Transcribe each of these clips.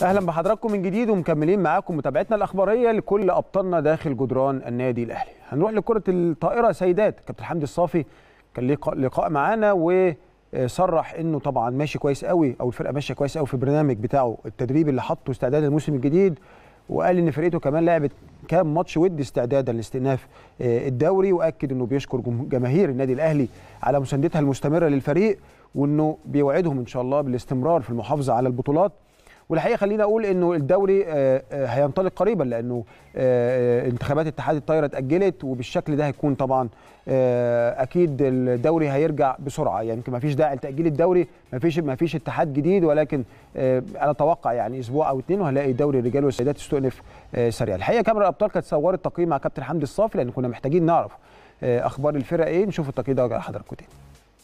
اهلا بحضراتكم من جديد ومكملين معاكم متابعتنا الاخباريه لكل ابطالنا داخل جدران النادي الاهلي هنروح لكره الطائره سيدات كابتن حمدي الصافي كان ليه لقاء معانا وصرح انه طبعا ماشي كويس قوي او الفرقه ماشيه كويس قوي في البرنامج بتاعه التدريب اللي حطه استعداد الموسم الجديد وقال ان فرقته كمان لعبت كام ماتش ودي استعدادا لاستئناف الدوري واكد انه بيشكر جماهير النادي الاهلي على مساندتها المستمره للفريق وانه بيوعدهم ان شاء الله بالاستمرار في المحافظه على البطولات والحقيقه خلينا اقول انه الدوري هينطلق قريبا لانه انتخابات اتحاد الطايره اتاجلت وبالشكل ده هيكون طبعا اكيد الدوري هيرجع بسرعه يعني ما فيش داعي لتاجيل الدوري ما فيش ما فيش اتحاد جديد ولكن انا اتوقع يعني اسبوع او اثنين وهنلاقي دوري الرجال والسيدات يستؤنف سريعا الحقيقه كاميرا الابطال كانت صورت تقييم مع كابتن حمدي الصافي لان كنا محتاجين نعرف اخبار الفرق ايه نشوف التقييم ده على حضراتكم تاني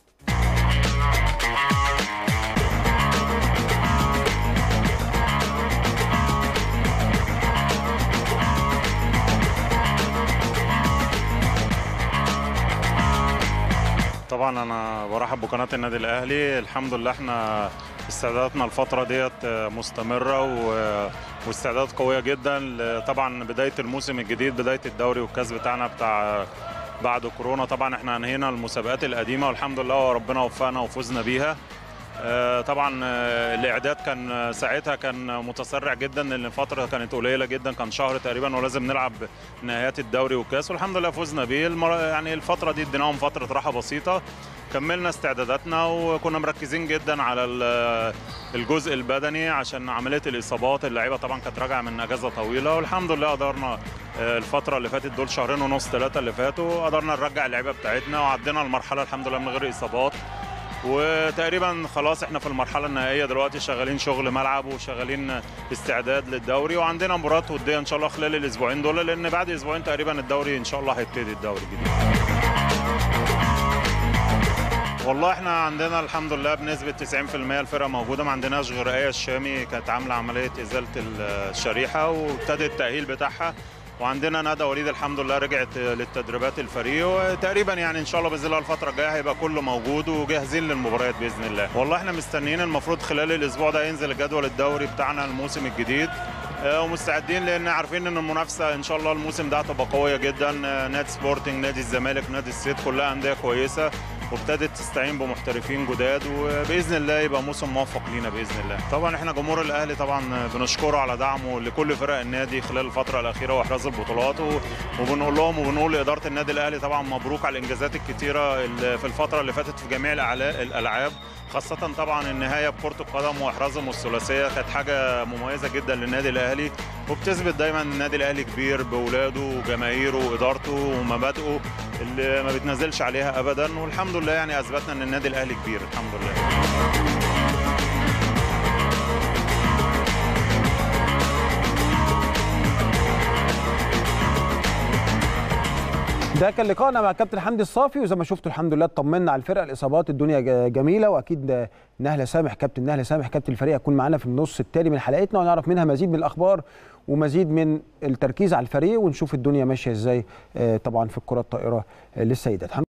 طبعا انا برحب بقناه النادي الاهلي الحمد لله احنا استعداداتنا الفتره ديت مستمره واستعدادات قويه جدا طبعا بدايه الموسم الجديد بدايه الدوري والكاس بتاعنا بتاع بعد كورونا طبعا احنا انهينا المسابقات القديمه والحمد لله وربنا وفقنا وفزنا بيها طبعا الاعداد كان ساعتها كان متسرع جدا لان الفتره كانت قليله جدا كان شهر تقريبا ولازم نلعب نهايات الدوري والكاس والحمد لله فزنا بيه يعني الفتره دي اديناهم فتره راحه بسيطه كملنا استعداداتنا وكنا مركزين جدا على الجزء البدني عشان عمليه الاصابات اللعيبه طبعا كانت راجعه من اجازه طويله والحمد لله قدرنا الفتره اللي فاتت دول شهرين ونص ثلاثه اللي فاتوا قدرنا نرجع اللعيبه بتاعتنا وعدينا المرحله الحمد لله من غير اصابات وتقريبا خلاص احنا في المرحله النهائيه دلوقتي شغالين شغل ملعب وشغالين استعداد للدوري وعندنا مباراه وديه ان شاء الله خلال الاسبوعين دول لان بعد اسبوعين تقريبا الدوري ان شاء الله هيبتدي الدوري الجديد والله احنا عندنا الحمد لله بنسبه 90% الفرقه موجوده ما عندناش غير ايه الشامي كانت عامله عمليه ازاله الشريحه وابتدى التاهيل بتاعها وعندنا ندى وليد الحمد لله رجعت للتدريبات الفريق وتقريبا يعني ان شاء الله باذن الله الفتره الجايه هيبقى كله موجود وجاهزين للمباريات باذن الله والله احنا مستنيين المفروض خلال الاسبوع ده ينزل الجدول الدوري بتاعنا الموسم الجديد ومستعدين لان عارفين ان المنافسه ان شاء الله الموسم ده هتبقى قويه جدا نادي سبورتنج نادي الزمالك نادي الصيد كلها انديه كويسه وابتدت تستعين بمحترفين جداد وباذن الله يبقى موسم موفق لينا باذن الله. طبعا احنا جمهور الاهلي طبعا بنشكره على دعمه لكل فرق النادي خلال الفتره الاخيره واحراز البطولات وبنقول لهم وبنقول لاداره النادي الاهلي طبعا مبروك على الانجازات الكتيره اللي في الفتره اللي فاتت في جميع الالعاب خاصة طبعا النهاية بكرة القدم واحرازهم الثلاثية كانت حاجة مميزة جدا للنادي الأهلي وبتثبت دايما النادي الأهلي كبير بأولاده وجماهيره وإدارته ومبادئه اللي ما بتنزلش عليها أبدا والحمد لله يعني أثبتنا إن النادي الأهلي كبير الحمد لله. ده كان لقائنا مع كابتن حمدي الصافي وزي ما شفتوا الحمد لله اطمنا على الفرقه الاصابات الدنيا جميله واكيد نهله سامح كابتن نهله سامح كابتن الفريق هتكون معانا في النص الثاني من حلقتنا ونعرف منها مزيد من الاخبار ومزيد من التركيز على الفريق ونشوف الدنيا ماشيه ازاي طبعا في الكره الطائره للسيدات